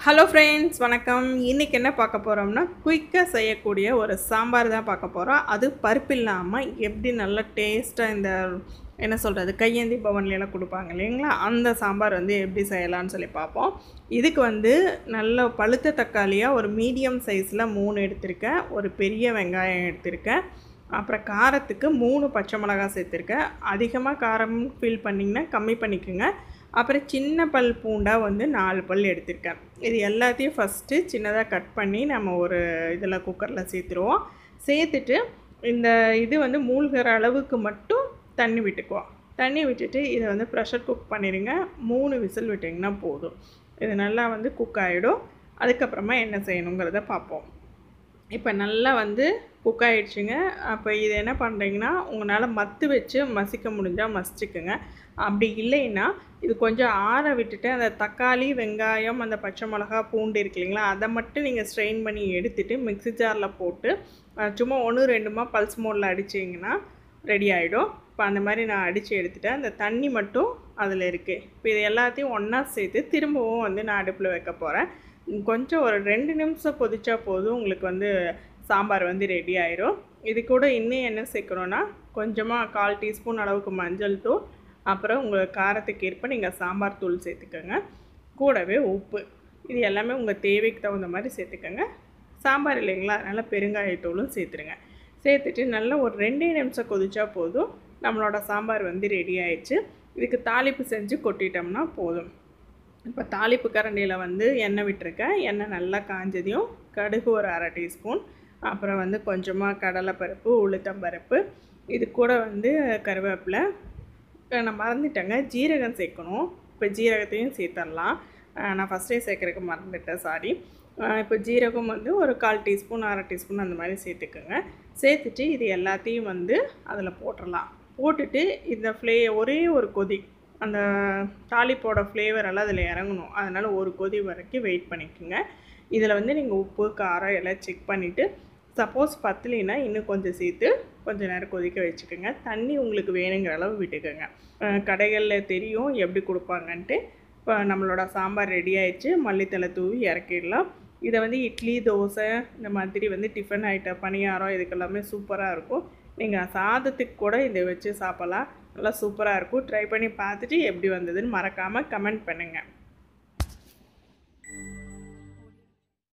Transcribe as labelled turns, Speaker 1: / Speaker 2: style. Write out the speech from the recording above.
Speaker 1: hello friends வணக்கம் இன்றைக்கி என்ன பார்க்க போகிறோம்னா குயிக்காக செய்யக்கூடிய ஒரு சாம்பார் தான் பார்க்க போகிறோம் அது பருப்பு இல்லாமல் எப்படி நல்லா டேஸ்ட்டாக இந்த என்ன சொல்கிறது கையேந்தி பவன்லாம் கொடுப்பாங்க இல்லைங்களா அந்த சாம்பார் வந்து எப்படி செய்யலாம்னு சொல்லி பார்ப்போம் இதுக்கு வந்து நல்ல பழுத்த தக்காளியாக ஒரு மீடியம் சைஸில் மூணு எடுத்திருக்கேன் ஒரு பெரிய வெங்காயம் எடுத்திருக்கேன் அப்புறம் காரத்துக்கு மூணு பச்சை மிளகாய் சேர்த்துருக்கேன் அதிகமாக காரம் ஃபீல் பண்ணிங்கன்னா கம்மி பண்ணிக்கோங்க அப்புறம் சின்ன பல் பூண்டாக வந்து நாலு பல் எடுத்திருக்கேன் இது எல்லாத்தையும் ஃபஸ்ட்டு சின்னதாக கட் பண்ணி நம்ம ஒரு இதில் குக்கரில் சேர்த்துருவோம் சேர்த்துட்டு இந்த இது வந்து மூழ்கிற அளவுக்கு மட்டும் தண்ணி விட்டுக்குவோம் தண்ணி விட்டுட்டு இதை வந்து ப்ரெஷர் குக் பண்ணிடுங்க மூணு விசில் விட்டிங்கன்னா போதும் இது நல்லா வந்து குக் ஆகிடும் அதுக்கப்புறமா என்ன செய்யணுங்கிறத பார்ப்போம் இப்போ நல்லா வந்து குக் ஆகிடுச்சுங்க அப்போ இது என்ன பண்ணுறீங்கன்னா உங்களால் மத்து வச்சு மசிக்க முடிஞ்சால் மசிச்சுக்குங்க அப்படி இல்லைன்னா இது கொஞ்சம் ஆற விட்டுட்டு அந்த தக்காளி வெங்காயம் அந்த பச்சை மிளகா பூண்டு இருக்கு இல்லைங்களா அதை மட்டும் நீங்கள் ஸ்ட்ரெயின் பண்ணி எடுத்துகிட்டு மிக்ஸி ஜாரில் போட்டு சும்மா ஒன்று ரெண்டுமா பல்ஸ் மோடில் அடிச்சிங்கன்னா ரெடி ஆகிடும் இப்போ அந்த மாதிரி நான் அடித்து எடுத்துட்டேன் அந்த தண்ணி மட்டும் அதில் இருக்குது இப்போ இது எல்லாத்தையும் ஒன்றா சேர்த்து திரும்பவும் வந்து நான் அடுப்பில் வைக்க போகிறேன் கொஞ்சம் ஒரு ரெண்டு நிமிஷம் கொதிச்சா போதும் உங்களுக்கு வந்து சாம்பார் வந்து ரெடி ஆயிரும் இது கூட இன்னும் என்ன சேர்க்கணுன்னா கொஞ்சமாக கால் டீஸ்பூன் அளவுக்கு மஞ்சள் தூள் அப்புறம் உங்கள் காரத்துக்கு ஏற்ப நீங்கள் சாம்பார் தூள் சேர்த்துக்கோங்க கூடவே உப்பு இது எல்லாமே உங்கள் தேவைக்கு தகுந்த மாதிரி சேர்த்துக்கோங்க சாம்பார் இல்லைங்களா அதனால் பெருங்காயத்தூளும் சேர்த்துருங்க சேர்த்துட்டு நல்லா ஒரு ரெண்டே நிமிஷம் கொதிச்சா போதும் நம்மளோட சாம்பார் வந்து ரெடி ஆயிடுச்சு இதுக்கு தாளிப்பு செஞ்சு கொட்டிட்டோம்னா போதும் இப்போ தாளிப்பு கரண்டியில் வந்து எண்ணெய் விட்டுருக்கேன் எண்ணெய் நல்லா காஞ்சதையும் கடுகு ஒரு அரை டீஸ்பூன் அப்புறம் வந்து கொஞ்சமாக கடலைப்பருப்பு உளுத்தம்பருப்பு இது கூட வந்து கருவேப்பிலை நான் மறந்துட்டேங்க ஜீரகம் சேர்க்கணும் இப்போ ஜீரகத்தையும் சேர்த்துடலாம் நான் ஃபஸ்ட்டே சேர்க்குறதுக்கு மறந்துட்டேன் சாரி இப்போ ஜீரகம் வந்து ஒரு கால் டீஸ்பூன் அரை டீஸ்பூன் அந்த மாதிரி சேர்த்துக்கோங்க சேர்த்துட்டு இது எல்லாத்தையும் வந்து அதில் போட்டுடலாம் போட்டுட்டு இந்த ஃப்ளே ஒரே ஒரு கொதி அந்த தாளிப்போட ஃப்ளேவர் எல்லாம் அதில் இறங்கணும் அதனால் ஒரு கொதி வரைக்கும் வெயிட் பண்ணிக்கோங்க இதில் வந்து நீங்கள் உப்பு காரம் எல்லாம் செக் பண்ணிவிட்டு சப்போஸ் பத்தலைன்னா இன்னும் கொஞ்சம் சேர்த்து கொஞ்சம் நேரம் கொதிக்க வச்சுக்கோங்க தண்ணி உங்களுக்கு வேணுங்கிற அளவு விட்டுக்கோங்க கடைகளில் தெரியும் எப்படி கொடுப்பாங்கன்ட்டு இப்போ நம்மளோட சாம்பார் ரெடி ஆயிடுச்சு மல்லித்தலை தூவி இறக்கிடலாம் இதை வந்து இட்லி தோசை இந்த மாதிரி வந்து டிஃபன் ஐட்டம் பணியாரம் இதுக்கெல்லாமே சூப்பராக இருக்கும் நீங்கள் சாதத்துக்கு கூட இதை வச்சு சாப்பிட்லாம் நல்லா சூப்பராக இருக்கும் ட்ரை பண்ணி பார்த்துட்டு எப்படி வந்ததுன்னு மறக்காமல் கமெண்ட் பண்ணுங்கள்